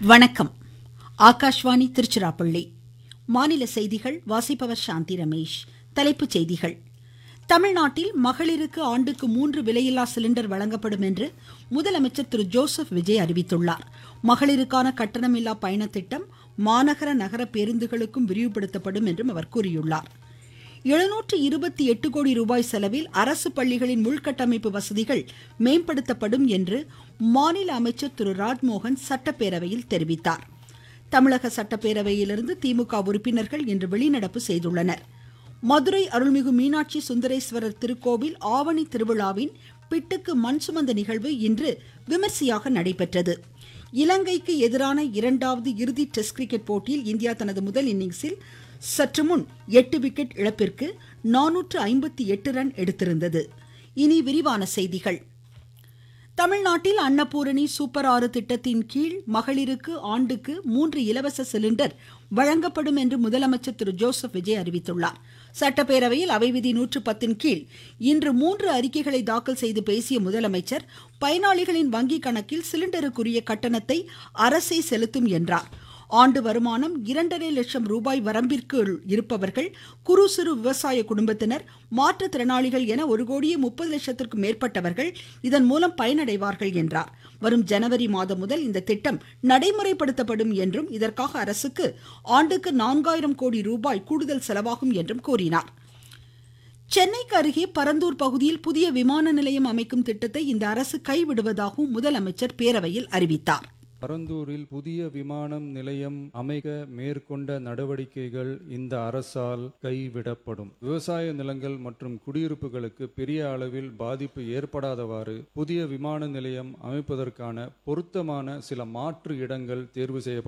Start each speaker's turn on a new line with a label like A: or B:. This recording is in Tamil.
A: வணக்கம் ஆகாஷ்வாணி திருச்சிராப்பள்ளி மாநில செய்திகள் வாசிப்பவர் சாந்தி ரமேஷ் தலைப்புச் செய்திகள் தமிழ்நாட்டில் மகளிருக்கு ஆண்டுக்கு மூன்று விலையில்லா சிலிண்டர் வழங்கப்படும் என்று முதலமைச்சர் திரு ஜோசப் விஜய் அறிவித்துள்ளார் மகளிருக்கான கட்டணமில்லா பயணத் திட்டம் மாநகர நகர பேருந்துகளுக்கும் விரிவுபடுத்தப்படும் என்றும் அவர் கூறியுள்ளார் எழுநூற்று இருபத்தி எட்டு கோடி ரூபாய் செலவில் அரசு பள்ளிகளின் உள்கட்டமைப்பு வசதிகள் மேம்படுத்தப்படும் என்று மாநில அமைச்சர் திரு ராஜ்மோகன் சட்டப்பேரவையில் தெரிவித்தார் தமிழக சட்டப்பேரவையிலிருந்து திமுக உறுப்பினர்கள் இன்று வெளிநடப்பு செய்துள்ளனர் மதுரை அருள்மிகு மீனாட்சி சுந்தரேஸ்வரர் திருக்கோவில் ஆவணி திருவிழாவின் பிட்டுக்கு மண் சுமந்த நிகழ்வு இன்று விமர்சையாக நடைபெற்றது இலங்கைக்கு எதிரான இரண்டாவது இறுதி டெஸ்ட் கிரிக்கெட் போட்டியில் இந்தியா தனது முதல் இன்னிங்ஸில் சற்று முன் எட்டு விக்கெட் இழப்பிற்கு நானூற்று ஐம்பத்தி எட்டு ரன் எடுத்திருந்தது இனி விரிவான செய்திகள் தமிழ்நாட்டில் அன்னபூரணி சூப்பர் ஆறு திட்டத்தின் கீழ் மகளிருக்கு ஆண்டுக்கு மூன்று இலவச சிலிண்டர் வழங்கப்படும் என்று முதலமைச்சர் திரு ஜோசப் விஜய் அறிவித்துள்ளார் சட்டப்பேரவையில் அவை விதி நூற்று பத்தின் கீழ் இன்று மூன்று அறிக்கைகளை தாக்கல் செய்து பேசிய முதலமைச்சர் பயனாளிகளின் வங்கி கணக்கில் சிலிண்டருக்குரிய கட்டணத்தை அரசே செலுத்தும் என்றார் ஆண்டு வருமானம் இரண்டரை லட்சம் ரூபாய் வரம்பிற்குள் இருப்பவர்கள் குறு சிறு விவசாய குடும்பத்தினர் மாற்றுத்திறனாளிகள் என ஒரு கோடியே முப்பது லட்சத்திற்கும் மேற்பட்டவர்கள் இதன் மூலம் பயனடைவார்கள் என்றார் வரும் ஜனவரி மாதம் முதல் இந்த திட்டம் நடைமுறைப்படுத்தப்படும் என்றும் இதற்காக அரசுக்கு ஆண்டுக்கு நான்காயிரம் கோடி ரூபாய் கூடுதல் செலவாகும் என்றும் கூறினார் சென்னைக்கு அருகே பரந்தூர் பகுதியில் புதிய விமான நிலையம் அமைக்கும் திட்டத்தை இந்த அரசு கைவிடுவதாகவும் முதலமைச்சர் பேரவையில் அறிவித்தார்
B: பரந்தூரில் புதிய விமானம் நிலையம் அமைக்க மேற்கொண்ட நடவடிக்கைகள் இந்த அரசால் கைவிடப்படும் விவசாய நிலங்கள் மற்றும் குடியிருப்புகளுக்கு பெரிய அளவில் பாதிப்பு ஏற்படாதவாறு புதிய விமான நிலையம் அமைப்பதற்கான பொருத்தமான சில மாற்று இடங்கள் தேர்வு செய்யப்படும்